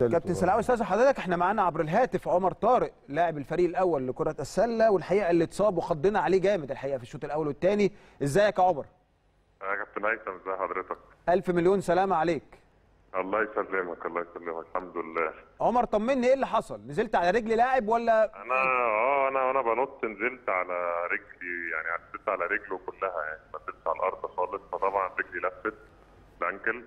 الثالث كابتن سلاوي استاذ حضرتك احنا معانا عبر الهاتف عمر طارق لاعب الفريق الاول لكره السله والحقيقه اللي اتصاب وخضنا عليه جامد الحقيقه في الشوط الاول والثاني ازيك يا عمر يا كابتن هيثم ازي حضرتك؟ الف مليون سلامه عليك الله يسلمك الله يسلمك الحمد لله عمر طمني ايه اللي حصل نزلت على رجل لاعب ولا انا اه انا وانا بنط نزلت على رجلي يعني نزلت على رجله كلها يعني ما نزلتش على الارض خالص فطبعا رجلي لفت الانكل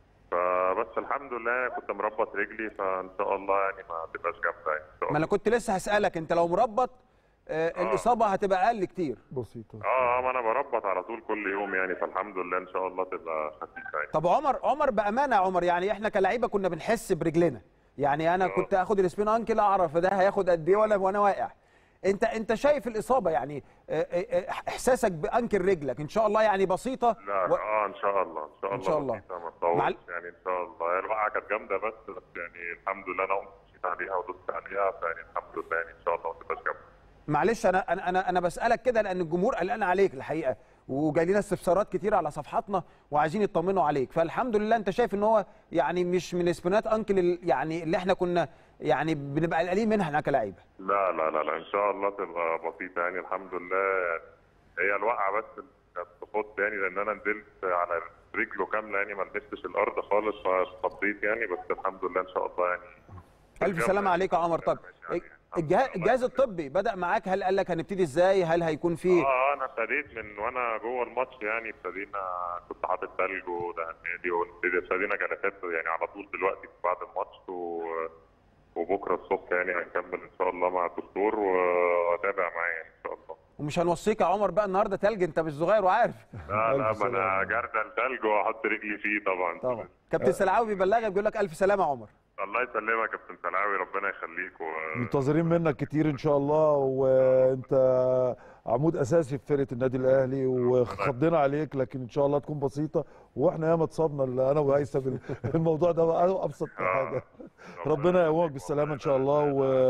فبس الحمد لله كنت مربط رجلي فان شاء الله يعني ما تبقاش جامده يعني ان شاء ما الله انا كنت لسه هسالك انت لو مربط آه الاصابه هتبقى اقل كتير بسيطه اه اه ما انا بربط على طول كل يوم يعني فالحمد لله ان شاء الله تبقى خفيفه يعني طب عمر عمر بامانه يا عمر يعني احنا كلاعيبه كنا بنحس برجلنا يعني انا كنت اخد السبين انكل اعرف ده هياخد قد ايه ولا وانا واقع انت انت شايف الاصابه يعني آه، آه، آه، احساسك بانكل رجلك ان شاء الله يعني بسيطه لا و... اه ان شاء الله ان شاء الله إن شاء الله. بسيطة، ما تطولش مع ال- يعني ان شاء الله هي الوقعه كانت جامده بس بس يعني الحمد لله انا قمت مشيت عليها ودوست عليها فيعني الحمد لله يعني ان شاء الله ما تبقاش جامده معلش انا انا انا انا بسالك كده لان الجمهور قلقان عليك الحقيقه وجاي لنا استفسارات كتير على صفحاتنا وعايزين يطمنوا عليك فالحمد لله انت شايف ان هو يعني مش من السبينات انكل ال- يعني اللي احنا كنا يعني بنبقى قلقانين منها احنا كلاعيبه لا لا لا لا ان شاء الله تبقى بسيطه يعني الحمد لله يعني هي الوقعه بس اللي كانت تخط يعني لان انا نزلت على رجله كامله يعني ما لمستش الارض خالص فاتخضيت يعني بس الحمد لله ان شاء الله يعني الف سلامه عليك يا عمر طب ماشي يعني. الجهاز الجهاز الطبي بدا معاك هل قال لك هنبتدي ازاي هل هيكون في اه انا ابتديت من وانا جوه الماتش يعني ابتدينا كنت حاطط ثلج وده النادي وابتدي- ابتدينا جلسات يعني على طول دلوقتي بعد الماتش و... وبكره الصبح يعني هنكمل ان شاء الله مع الدكتور واتابع معاه يعني ان شاء الله ومش هنوصيك يا عمر بقى النهارده تلج انت مش صغير وعارف لا لا ألف ما انا سلامة. جردل ثلج واحط رجلي فيه طبعا طبعا كابتن سلعاوي بيبلغك بيقول لك الف سلامه يا عمر الله يسلمك يا كابتن سلاوي ربنا يخليك و... منتظرين منك كتير ان شاء الله وانت عمود اساسي في فرقه النادي الاهلي وخضينا عليك لكن ان شاء الله تكون بسيطه واحنا ياما اتصابنا اللي انا وهيثم الموضوع ده بقى ابسط حاجه ربنا يقومك بالسلامه ان شاء الله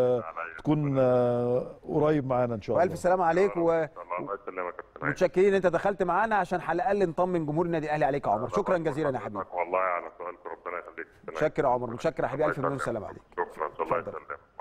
وتكون آه، قريب معانا ان شاء الله والف سلامه عليك و... الله الله يسلمك يا كابتن متشكرين ان انت دخلت معانا عشان على الاقل نطمن جمهور النادي الاهلي عليك يا عمر شكرا جزيلا يا حبيبي والله على سؤالك ربنا يخليك متشكر يا عمر متشكر يا حبيبي الف مليون سلام عليك شكرا الله اتفضل. يسلمك